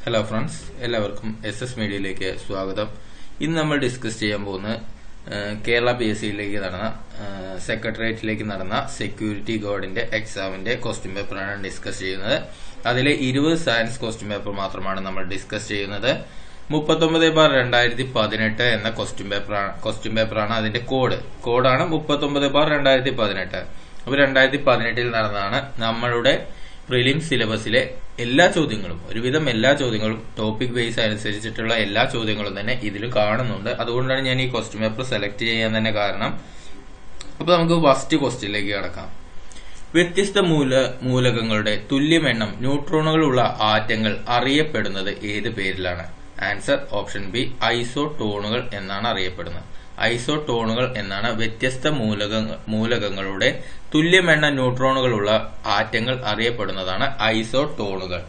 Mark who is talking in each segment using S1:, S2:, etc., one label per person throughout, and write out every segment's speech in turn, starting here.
S1: hello friends എല്ലാവർക്കും S S മീഡിയയിലേക്ക് സ്വാഗതം ഇന്ന് നമ്മൾ ഡിസ്കസ് ചെയ്യാൻ പോകുന്നത് ഏഹ്, കേരള പി എസ് സിയിലേക്ക് നടന്ന ഏഹ്, സെക്രട്ടേറിയറ്റിലേക്ക് നടന്ന സെക്യൂരിറ്റി ഗാർഡിന്റെ എക്സാമിന്റെ ക്വസ്റ്റ്യൻ പേപ്പറാണ് ഡിസ്കസ് ചെയ്യുന്നത് അതിലെ ഇരുപത് സയൻസ് ക്വസ്റ്റ്യൻ പേപ്പർ മാത്രമാണ് നമ്മൾ ഡിസ്കസ് ചെയ്യുന്നത് മുപ്പത്തൊമ്പത് ബാർ രണ്ടായിരത്തി പതിനെട്ട് എന്ന ക്വസ്റ്റ്യൻ പേപ്പറാണ് ക്വസ്റ്റ്യൻ പേപ്പറാണ് അതിന്റെ കോഡ് കോഡാണ് മുപ്പത്തൊമ്പത് ബാർ രണ്ടായിരത്തി പതിനെട്ട് അപ്പൊ രണ്ടായിരത്തി പതിനെട്ടിൽ നടന്നതാണ് നമ്മളുടെ പ്രിലിം സിലബസിലെ എല്ലാ ചോദ്യങ്ങളും ഒരുവിധം എല്ലാ ചോദ്യങ്ങളും ടോപ്പിക് ബേസ് അനുസരിച്ചിട്ടുള്ള എല്ലാ ചോദ്യങ്ങളും തന്നെ ഇതിൽ കാണുന്നുണ്ട് അതുകൊണ്ടാണ് ഞാൻ ഈ ക്വസ്റ്റ്യൻ പേപ്പർ സെലക്ട് ചെയ്യാൻ തന്നെ കാരണം അപ്പൊ നമുക്ക് ഫസ്റ്റ് ക്വസ്റ്റ്യനിലേക്ക് കടക്കാം വ്യത്യസ്ത മൂല മൂലകങ്ങളുടെ തുല്യമെണ്ണം ന്യൂട്രോണുകളുള്ള ആറ്റങ്ങൾ അറിയപ്പെടുന്നത് ഏത് പേരിലാണ് ആൻസർ ഓപ്ഷൻ ബി ഐസോടോണുകൾ എന്നാണ് അറിയപ്പെടുന്നത് ഐസോടോണുകൾ എന്നാണ് വ്യത്യസ്ത മൂലക മൂലകങ്ങളുടെ തുല്യമെണ്ണ ന്യൂട്രോണുകളുള്ള ആറ്റങ്ങൾ അറിയപ്പെടുന്നതാണ് ഐസോടോണുകൾ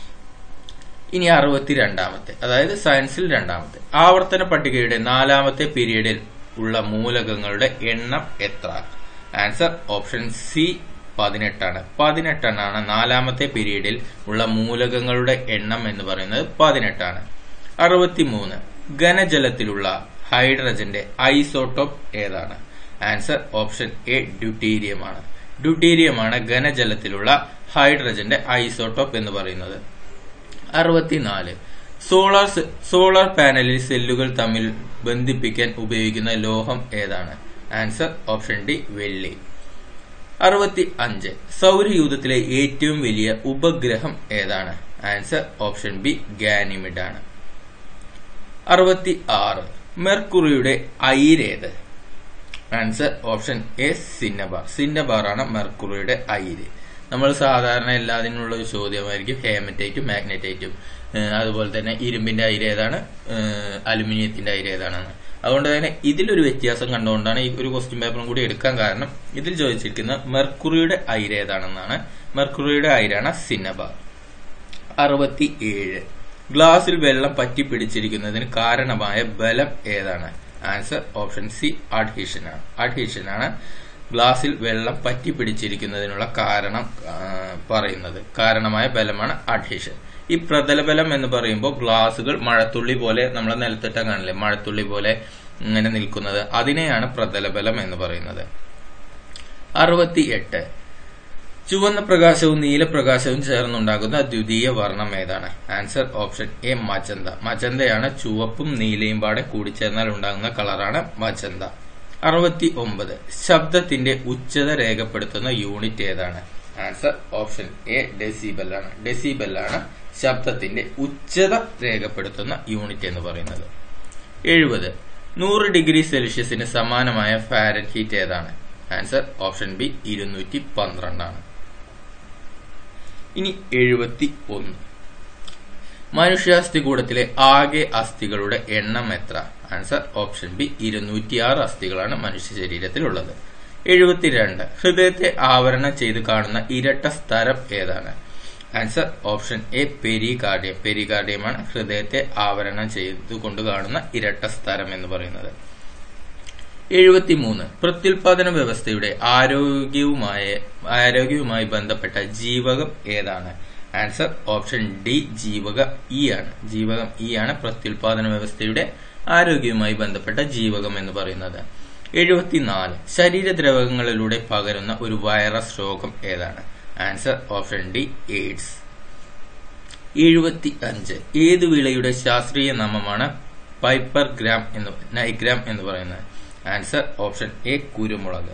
S1: ഇനി അറുപത്തിരണ്ടാമത്തെ അതായത് സയൻസിൽ രണ്ടാമത്തെ ആവർത്തന പട്ടികയുടെ നാലാമത്തെ പീരീഡിൽ ഉള്ള മൂലകങ്ങളുടെ എണ്ണം എത്ര ആൻസർ ഓപ്ഷൻ സി പതിനെട്ടാണ് പതിനെട്ടെണ്ണാണ് നാലാമത്തെ പീരീഡിൽ ഉള്ള മൂലകങ്ങളുടെ എണ്ണം എന്ന് പറയുന്നത് പതിനെട്ടാണ് അറുപത്തിമൂന്ന് ഘനജലത്തിലുള്ള ഹൈഡ്രജന്റെ ഐസോട്ടോപ്പ് ഏതാണ് ആൻസർ ഓപ്ഷൻ എ ഡ്യൂട്ടീരിയമാണ് ഡ്യൂട്ടീരിയമാണ് ഘനജലത്തിലുള്ള ഹൈഡ്രജന്റെ ഐസോട്ടോപ്പ് എന്ന് പറയുന്നത് അറുപത്തിനാല് സോളാർ സെ- സോളാർ പാനലിൽ സെല്ലുകൾ തമ്മിൽ ബന്ധിപ്പിക്കാൻ ഉപയോഗിക്കുന്ന ലോഹം ഏതാണ് ആൻസർ ഓപ്ഷൻ ഡി വെള്ളി അറുപത്തി അഞ്ച് സൗരയൂഥത്തിലെ ഏറ്റവും വലിയ ഉപഗ്രഹം ഏതാണ് ആൻസർ ഓപ്ഷൻ ബി ഗാനിമിഡ് ആണ് അറുപത്തി ആറ് മെർക്കുറിയുടെ അയിരേത് answer option A cinnabar cinnabar ആണ് മെർക്കുറിയുടെ അയിര് നമ്മൾ സാധാരണ എല്ലാത്തിനുള്ള ഒരു ചോദ്യമായിരിക്കും ഹേമറ്റൈറ്റും മാഗ്നറ്റൈറ്റും ഏഹ് അതുപോലെ തന്നെ ഇരുമ്പിന്റെ അയിര് ഏതാണ് ഏഹ് അലുമിനിയത്തിന്റെ അയിര് ഏതാണെന്ന് അതുകൊണ്ട് തന്നെ ഇതിലൊരു വ്യത്യാസം കണ്ടുകൊണ്ടാണ് ഈ ഒരു ക്വസ്റ്റ്യൻ പേപ്പറും കൂടി എടുക്കാൻ കാരണം ഇതിൽ ചോദിച്ചിരിക്കുന്ന മെർക്കുറിയുടെ അയിര് ഏതാണെന്നാണ് മെർക്കുറിയുടെ അയിരാണ് സിന്നബാർ അറുപത്തി ഏഴ് ഗ്ലാസിൽ വെള്ളം പറ്റി പിടിച്ചിരിക്കുന്നതിന് കാരണമായ ബലം ഏതാണ് ആൻസർ ഓപ്ഷൻ സി അഡ്ഹീഷൻ ആണ് അഡ്ഹീഷൻ ആണ് ഗ്ലാസിൽ വെള്ളം പറ്റി പിടിച്ചിരിക്കുന്നതിനുള്ള കാരണം ആ, പറയുന്നത് കാരണമായ ബലമാണ് അഡ്ഹീഷൻ ഈ പ്രതലബലം എന്ന് പറയുമ്പോൾ ഗ്ലാസുകൾ മഴത്തുള്ളി പോലെ നമ്മളെ നിലത്തിട്ട കാണില്ലേ മഴത്തുള്ളി പോലെ ഇങ്ങനെ നിൽക്കുന്നത് അതിനെയാണ് പ്രതലബലം എന്ന് പറയുന്നത് അറുപത്തി എട്ട് ചുവന്ന പ്രകാശവും നീലപ്രകാശവും ചേർന്നുണ്ടാകുന്ന ദ്വിതീയ വർണ്ണം ഏതാണ് ആൻസർ ഓപ്ഷൻ എ മജന്ത മജന്തയാണ് ചുവപ്പും നീലയും പാടെ കൂടിച്ചേർന്നാൽ ഉണ്ടാകുന്ന കളറാണ് മജന്ത അറുപത്തി ഒമ്പത് ശബ്ദത്തിന്റെ ഉച്ചത രേഖപ്പെടുത്തുന്ന യൂണിറ്റ് ഏതാണ് ആൻസർ ഓപ്ഷൻ എ ഡെസിബൽ ആണ് ഡെസിബൽ ആണ് ശബ്ദത്തിന്റെ ഉച്ചത രേഖപ്പെടുത്തുന്ന യൂണിറ്റ് എന്ന് പറയുന്നത് എഴുപത് നൂറ് ഡിഗ്രി സെൽഷ്യസിന് സമാനമായ ഫാരൻ ഹീറ്റ് ഏതാണ് ആൻസർ ഓപ്ഷൻ ബി ഇരുന്നൂറ്റി പന്ത്രണ്ടാണ് ഇനി എഴുപത്തി ഒന്ന് മനുഷ്യാസ്ഥികൂടത്തിലെ ആകെ അസ്ഥികളുടെ എണ്ണം എത്ര ആൻസർ ഓപ്ഷൻ ബി ഇരുന്നൂറ്റിയാറ് അസ്ഥികളാണ് മനുഷ്യ ശരീരത്തിലുള്ളത് എഴുപത്തിരണ്ട് ഹൃദയത്തെ ആവരണം ചെയ്ത് കാണുന്ന ഇരട്ട സ്ഥലം ഏതാണ് ആൻസർ ഓപ്ഷൻ എ പെരികാർഡിയം പെരികാർഡിയമാണ് ഹൃദയത്തെ ആവരണം ചെയ്തുകൊണ്ട് കാണുന്ന ഇരട്ട സ്ഥലം എന്ന് പറയുന്നത് എഴുപത്തിമൂന്ന് പ്രത്യുൽപാദന വ്യവസ്ഥയുടെ ആരോഗ്യവുമായ ആരോഗ്യവുമായി ബന്ധപ്പെട്ട ജീവകം ഏതാണ് ആൻസർ ഓപ്ഷൻ ഡി ജീവക ഇ ആണ് ജീവകം ഇ ആണ് പ്രത്യുൽപാദന വ്യവസ്ഥയുടെ ആരോഗ്യവുമായി ബന്ധപ്പെട്ട ജീവകം എന്ന് പറയുന്നത് എഴുപത്തിനാല് ശരീരദ്രവങ്ങളിലൂടെ പകരുന്ന ഒരു വൈറസ് രോഗം ഏതാണ് ആൻസർ ഓപ്ഷൻ ഡി എയ്ഡ്സ് എഴുപത്തി അഞ്ച് ഏത് വിളയുടെ ശാസ്ത്രീയ നാമമാണ് പൈപ്പർ ഗ്രാം എന്ന് നൈഗ്രാം എന്ന് പറയുന്നത് ആൻസർ ഓപ്ഷൻ എ കുരുമുളക്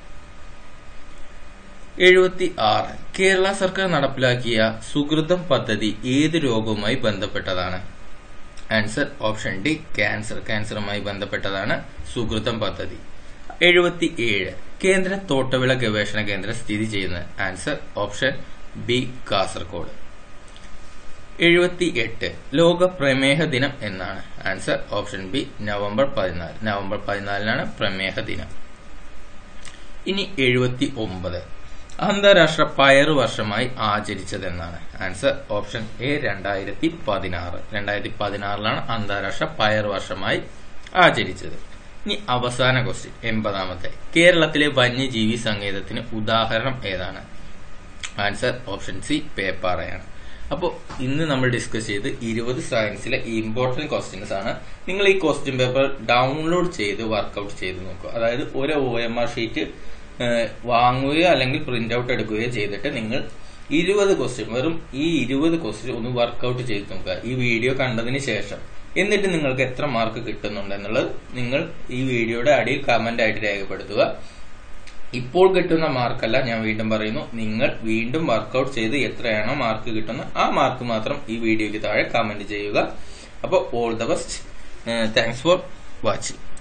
S1: എഴുപത്തി ആറ് കേരള സർക്കാർ നടപ്പിലാക്കിയ സുഹൃതം പദ്ധതി ഏത് രോഗവുമായി ബന്ധപ്പെട്ടതാണ് ആൻസർ ഓപ്ഷൻ ഡി ക്യാൻസർ ക്യാൻസറുമായി ബന്ധപ്പെട്ടതാണ് സുഹൃതം പദ്ധതി എഴുപത്തി ഏഴ് കേന്ദ്ര തോട്ടവിള ഗവേഷണ കേന്ദ്രം സ്ഥിതി ചെയ്യുന്നത് ആൻസർ ഓപ്ഷൻ ബി കാസർഗോഡ് എഴുപത്തി എട്ട് ലോക പ്രമേഹ ദിനം എന്നാണ് ആൻസർ ഓപ്ഷൻ ബി നവംബർ പതിനാല് നവംബർ പതിനാലിനാണ് പ്രമേഹ ദിനം ഇനി എഴുപത്തി ഒമ്പത് അന്താരാഷ്ട്ര പയറ് വർഷമായി ആചരിച്ചതെന്നാണ് ആൻസർ ഓപ്ഷൻ എ രണ്ടായിരത്തി പതിനാറ് രണ്ടായിരത്തി പതിനാറിലാണ് അന്താരാഷ്ട്ര പയർ വർഷമായി ആചരിച്ചത് ഇനി അവസാന ക്വസ്റ്റ്യൻ എൺപതാമത്തെ കേരളത്തിലെ വന്യജീവി സങ്കേതത്തിന് ഉദാഹരണം ഏതാണ് ആൻസർ ഓപ്ഷൻ സി പേപ്പാറയാണ് അപ്പോൾ ഇന്ന് നമ്മൾ ഡിസ്കസ് ചെയ്ത് ഇരുപത് സയൻസിലെ ഇമ്പോർട്ടന്റ് ക്വസ്റ്റ്യൻസ് ആണ് നിങ്ങൾ ഈ ക്വസ്റ്റ്യൻ പേപ്പർ ഡൗൺലോഡ് ചെയ്ത് വർക്കൗട്ട് ചെയ്ത് നോക്കുക അതായത് ഒരു ഒ എം ആർ ഷീറ്റ് വാങ്ങുകയോ അല്ലെങ്കിൽ പ്രിന്റ് ഔട്ട് എടുക്കുകയോ ചെയ്തിട്ട് നിങ്ങൾ ഇരുപത് ക്വസ്റ്റ്യൻ വെറും ഈ ഇരുപത് ക്വസ്റ്റ്യൻ ഒന്ന് വർക്കൗട്ട് ചെയ്ത് നോക്കുക ഈ വീഡിയോ കണ്ടതിന് ശേഷം എന്നിട്ട് നിങ്ങൾക്ക് എത്ര മാർക്ക് കിട്ടുന്നുണ്ട് എന്നുള്ളത് നിങ്ങൾ ഈ വീഡിയോയുടെ അടിയിൽ കമന്റ് ആയിട്ട് രേഖപ്പെടുത്തുക ഇപ്പോൾ കിട്ടുന്ന മാർക്കല്ല ഞാൻ വീണ്ടും പറയുന്നു നിങ്ങൾ വീണ്ടും വർക്കൗട്ട് ചെയ്ത് എത്രയാണോ മാർക്ക് കിട്ടുന്നത് ആ മാർക്ക് മാത്രം ഈ വീഡിയോയ്ക്ക് താഴെ കമന്റ് ചെയ്യുക അപ്പോൾ all the best thanks for watching